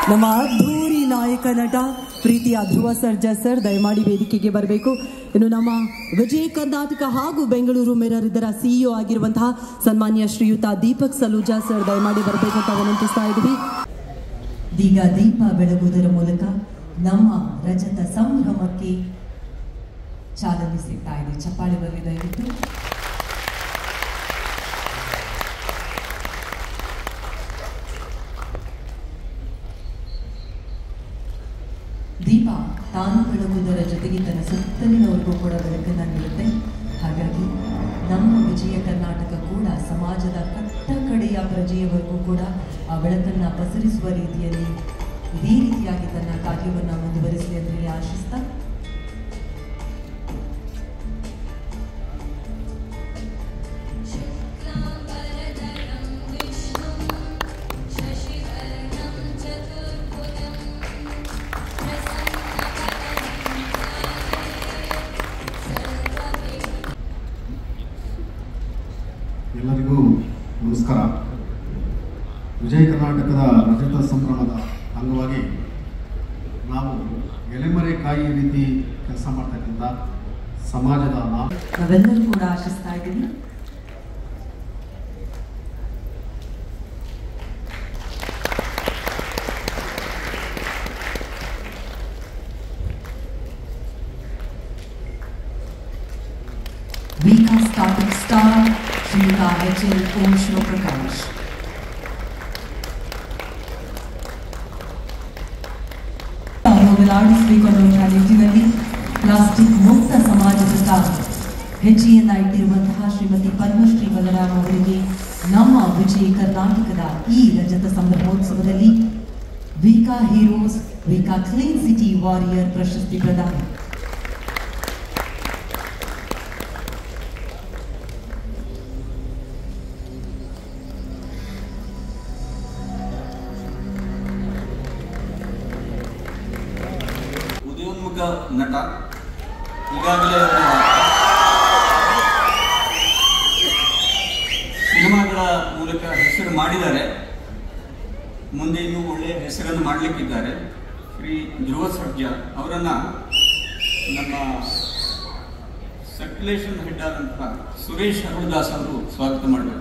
ನಮ್ಮ ಅದ್ಧೂರಿ ನಾಯಕ ನಟ ಪ್ರೀತಿಯ ಧ್ರುವ ಸರ್ಜಾ ಸರ್ ದಯಮಾಡಿ ವೇದಿಕೆಗೆ ಬರಬೇಕು ಇನ್ನು ನಮ್ಮ ವಿಜಯ ಕರ್ನಾಟಕ ಹಾಗೂ ಬೆಂಗಳೂರು ಮಿರರ್ ಇದರ ಸಿಇಒ ಆಗಿರುವಂತಹ ಸನ್ಮಾನ್ಯ ಶ್ರೀಯುತ ದೀಪಕ್ ಸಲೂಜಾ ಸರ್ ದಯಮಾಡಿ ಬರಬೇಕು ಅಂತ ವಿನಂತಿಸ್ತಾ ಇದ್ದೀವಿ ಈಗ ದೀಪ ಬೆಳಗುವುದರ ಮೂಲಕ ನಮ್ಮ ರಜತ ಸಂಭ್ರಮಕ್ಕೆ ಚಾಲನೆ ಸಿಗ್ತಾ ಇದೆ ಚಪ್ಪಾಳೆ ಬರಲಿ ದಯವಿಟ್ಟು ದೀಪ ತಾನು ಬೆಳಗುವುದರ ಜೊತೆಗೆ ತನ್ನ ಸುತ್ತಲಿನವರಿಗೂ ಕೂಡ ಬೆಳಕನ್ನು ನೀಡುತ್ತೆ ಹಾಗಾಗಿ ನಮ್ಮ ವಿಜಯ ಕರ್ನಾಟಕ ಕೂಡ ಸಮಾಜದ ಕಟ್ಟ ಕಡೆಯ ಪ್ರಜೆಯವರೆಗೂ ಕೂಡ ಆ ಬೆಳಕನ್ನು ಪಸರಿಸುವ ರೀತಿಯಲ್ಲಿ ಇದೇ ರೀತಿಯಾಗಿ ತನ್ನ ಕಾರ್ಯವನ್ನು ಮುಂದುವರಿಸಲಿ ಅಂತ ಹೇಳಿ ಆಶಿಸ್ತಾ शुक्लाम्बरधरं विष्णुं शशिवर्णं चतुर्भुजं प्रसन्नवदनं ಎಲ್ಲರಿಗೂ ನಮಸ್ಕಾರ ವಿಜಯ ಕರ್ನಾಟಕದ ರಜತ ಸಂಭ್ರಮದ ಅಂಗವಾಗಿ ನಾವು ಎಲೆಮರೆ ಕಾಯಿ ರೀತಿ ಕೆಲಸ ಮಾಡ್ತಕ್ಕಂಥ ಸಮಾಜದ ನಾವು ನಾವೆಲ್ಲರೂ ಕೂಡ ಆಶಿಸ್ತಾ ಇದ್ದೀವಿ ವೀಕಾ ಸ್ಟಾರ್ಟಿಂಗ್ ಸ್ಟಾರ್ ಶ್ರೀಯುತ ಎಚ್ ಎಲ್ ಓಂ ಶಿವಪ್ರಕಾಶ್ ಹೋಗಲಾಡಿಸಬೇಕು ಅನ್ನುವಂತಹ ನಿಟ್ಟಿನಲ್ಲಿ ಪ್ಲಾಸ್ಟಿಕ್ ಮುಕ್ತ ಸಮಾಜದತ್ತ ಹೆಜ್ಜೆಯನ್ನ ಇಟ್ಟಿರುವಂತಹ ಶ್ರೀಮತಿ ಪದ್ಮಶ್ರೀ ಬಲರಾಮ್ ಅವರಿಗೆ ನಮ್ಮ ವಿಜಯ ಕರ್ನಾಟಕದ ಈ ರಜತ ಸಂಭ್ರಮೋತ್ಸವದಲ್ಲಿ ವಿಕಾ ಹೀರೋಸ್ ವಿಕಾ ಕ್ಲೀನ್ ಸಿಟಿ ವಾರಿಯರ್ ಪ್ರಶಸ್ತಿ ಪ್ರದಾನ ಉದಯೋನ್ಮುಖ ನಟ ಈಗಾಗಲೇ ಅವರ ಸಿನಿಮಾಗಳ ಮೂಲಕ ಹೆಸರು ಮಾಡಿದ್ದಾರೆ ಮುಂದೆ ಇನ್ನೂ ಒಳ್ಳೆಯ ಹೆಸರನ್ನು ಮಾಡಲಿಕ್ಕಿದ್ದಾರೆ ಶ್ರೀ ಧ್ರುವ ಸರ್ಜಾ ಅವರನ್ನು ನಮ್ಮ ಸರ್ಕ್ಯುಲೇಷನ್ ಹೆಡ್ ಆದಂತಹ ಸುರೇಶ್ ಅರುಳದಾಸ್ ಅವರು ಸ್ವಾಗತ ಮಾಡಬೇಕು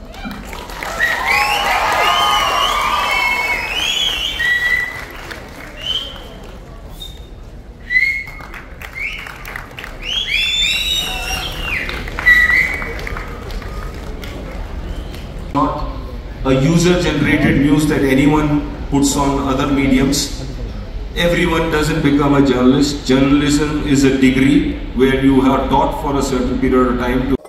not a user generated news that anyone puts on other mediums. Everyone doesn't become a journalist. Journalism is a degree where you are taught for a certain period of time to